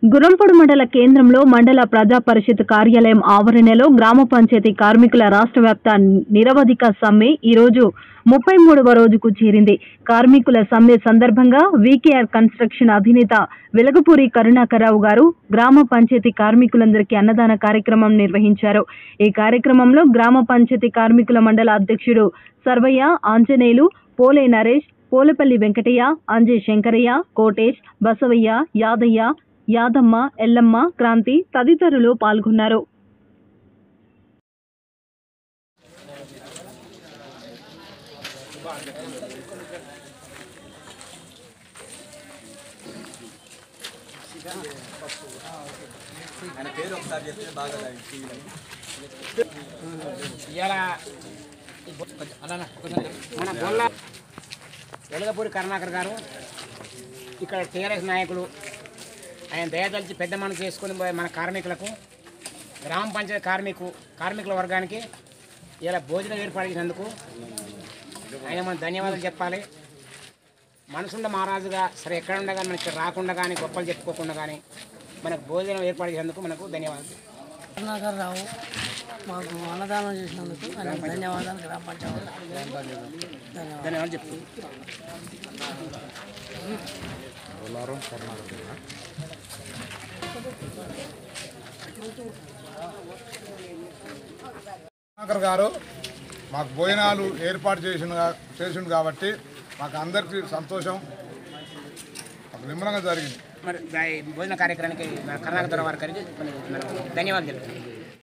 గుర్రంపొడు మండల కేంద్రంలో మండల ప్రజా పరిషత్ కార్యాలయం ఆవరణలో గ్రామ పంచాయతీ కార్మికుల రాష్ట్ర వ్యాప్త నిరవధిక సమ్మె ఈ రోజు ముప్పై మూడవ రోజుకు చేరింది కార్మికుల సమ్మె సందర్భంగా వీకేఆర్ కన్స్ట్రక్షన్ అధినేత వెలగపూరి కరుణాకరరావు గారు గ్రామ పంచాయతీ కార్మికులందరికీ అన్నదాన కార్యక్రమం నిర్వహించారు ఈ కార్యక్రమంలో గ్రామ పంచాయతీ కార్మికుల మండల అధ్యక్షుడు సర్వయ్య ఆంజనేయులు పోలే నరేష్ పోలపల్లి వెంకటయ్య అంజయ్ శంకరయ్య కోటేష్ బసవయ్య యాదయ్య యాదమ్మ ఎల్లమ్మ క్రాంతి తదితరులు పాల్గొన్నారు ఇవాళ ఈ బొ- కొంచెం అలానా, కొంచెం మన బొల్ల వెలగపూరి కరుణాకర్ గారు ఇక్కడ టీఆర్ఎస్ నాయకులు ఆయన దయదలిచి పెద్ద మనసు చేసుకుని పోయే మన కార్మికులకు గ్రామ పంచాయతీ కార్మికు కార్మికుల వర్గానికి ఇలా భోజనం ఏర్పాటు చేసినందుకు ఆయన మనం ధన్యవాదాలు చెప్పాలి మనసుండ మహారాజుగా సరే ఎక్కడ ఉండగా మనకి ఇక్కడ రాకుండా కానీ గొప్పలు చెప్పుకోకుండా కానీ మనకు భోజనం ఏర్పాటు చేసినందుకు మనకు ధన్యవాదాలు కరుణాకర్ రావు మాకు అన్నదానం చేసినందుకు ఆయనకు ధన్యవాదాలు గ్రామ పంచాయతీ ధన్యవాదాలు చెప్తూ కరుణాకర్ గారు మాకు భోజనాలు ఏర్పాటు చేసిన చేసిండు కాబట్టి మాకు అందరికీ సంతోషం మాకు నిమ్మలంగా జరిగింది మరి దా- భోజన కార్యక్రమానికి మన కర్ణాటక వారికి మనం ధన్యవాదాలు తెలుపుతున్నాం